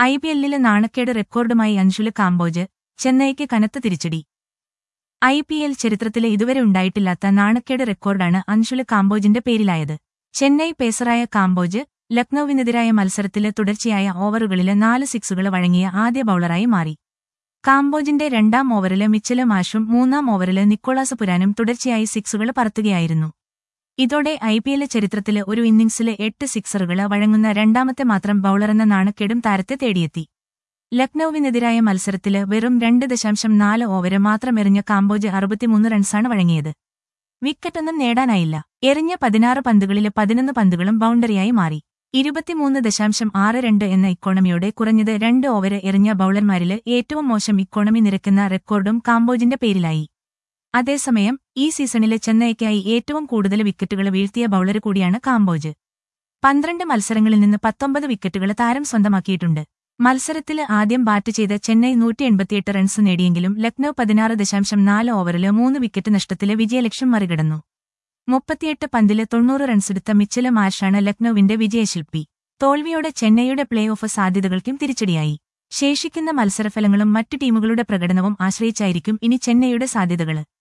I P എല്ലിലെ നാണക്കേട് റെക്കോർഡുമായി അൻഷുല് കാംബോജ് ചെന്നൈയ്ക്ക് കനത്ത തിരിച്ചടി ഐ പി എൽ ചരിത്രത്തിലെ ഇതുവരെ ഉണ്ടായിട്ടില്ലാത്ത നാണക്കേട് റെക്കോർഡാണ് അൻഷുല് കാംബോജിന്റെ പേരിലായത് ചെന്നൈ പേസറായ കാംബോജ് ലക്നൌവിനെതിരായ മത്സരത്തില് തുടർച്ചയായ ഓവറുകളില് നാല് സിക്സുകൾ വഴങ്ങിയ ആദ്യ ബൌളറായി മാറി കാംബോജിന്റെ രണ്ടാം ഓവറില് മിച്ചല് മാഷും മൂന്നാം ഓവറില് നിക്കോളാസ് പുരാനും തുടർച്ചയായി സിക്സുകൾ പറത്തുകയായിരുന്നു ഇതോടെ ഐ പി എൽ ചരിത്രത്തില് ഒരു ഇന്നിംഗ്സില് എട്ട് സിക്സറുകൾ വഴങ്ങുന്ന രണ്ടാമത്തെ മാത്രം ബൌളറെന്ന നാണക്കേടും താരത്തെ തേടിയെത്തി ലക്നൌവിനെതിരായ മത്സരത്തില് വെറും രണ്ട് ദശാംശം നാല് ഓവര് മാത്രം എറിഞ്ഞ കാംബോജ് അറുപത്തിമൂന്ന് റൺസാണ് വഴങ്ങിയത് വിക്കറ്റൊന്നും നേടാനായില്ല എറിഞ്ഞ പതിനാറ് പന്തുകളില് പതിനൊന്ന് പന്തുകളും ബൗണ്ടറിയായി മാറി ഇരുപത്തിമൂന്ന് ദശാംശം ആറ് രണ്ട് എന്ന ഇക്കോണമിയോടെ കുറഞ്ഞത് രണ്ട് ഓവര് എറിഞ്ഞ ബൌളർമാരില് ഏറ്റവും മോശം ഇക്കോണമി നിരക്കുന്ന റെക്കോർഡും കാംബോജിന്റെ പേരിലായി അതേസമയം ഈ സീസണിലെ ചെന്നൈയ്ക്കായി ഏറ്റവും കൂടുതൽ വിക്കറ്റുകൾ വീഴ്ത്തിയ ബൌളർ കൂടിയാണ് കാംബോജ് പന്ത്രണ്ട് മത്സരങ്ങളിൽ നിന്ന് പത്തൊമ്പത് വിക്കറ്റുകൾ താരം സ്വന്തമാക്കിയിട്ടുണ്ട് മത്സരത്തില് ആദ്യം ബാറ്റ് ചെയ്ത ചെന്നൈ നൂറ്റി എൺപത്തിയെട്ട് റൺസ് നേടിയെങ്കിലും ലക്നൌ പതിനാറ് ദശാംശം നാല് ഓവറില് മൂന്ന് വിക്കറ്റ് നഷ്ടത്തില് വിജയലക്ഷ്യം മറികടന്നു മുപ്പത്തിയെട്ട് പന്തില് തൊണ്ണൂറ് റൺസെടുത്ത മിച്ചല് മാഷാണ് ലക്നൌവിന്റെ വിജയശില്പി തോൽവിയോടെ ചെന്നൈയുടെ പ്ലേ ഓഫ് സാധ്യതകൾക്കും തിരിച്ചടിയായി ശേഷിക്കുന്ന മത്സരഫലങ്ങളും മറ്റു ടീമുകളുടെ പ്രകടനവും ആശ്രയിച്ചായിരിക്കും ഇനി ചെന്നൈയുടെ സാധ്യതകള്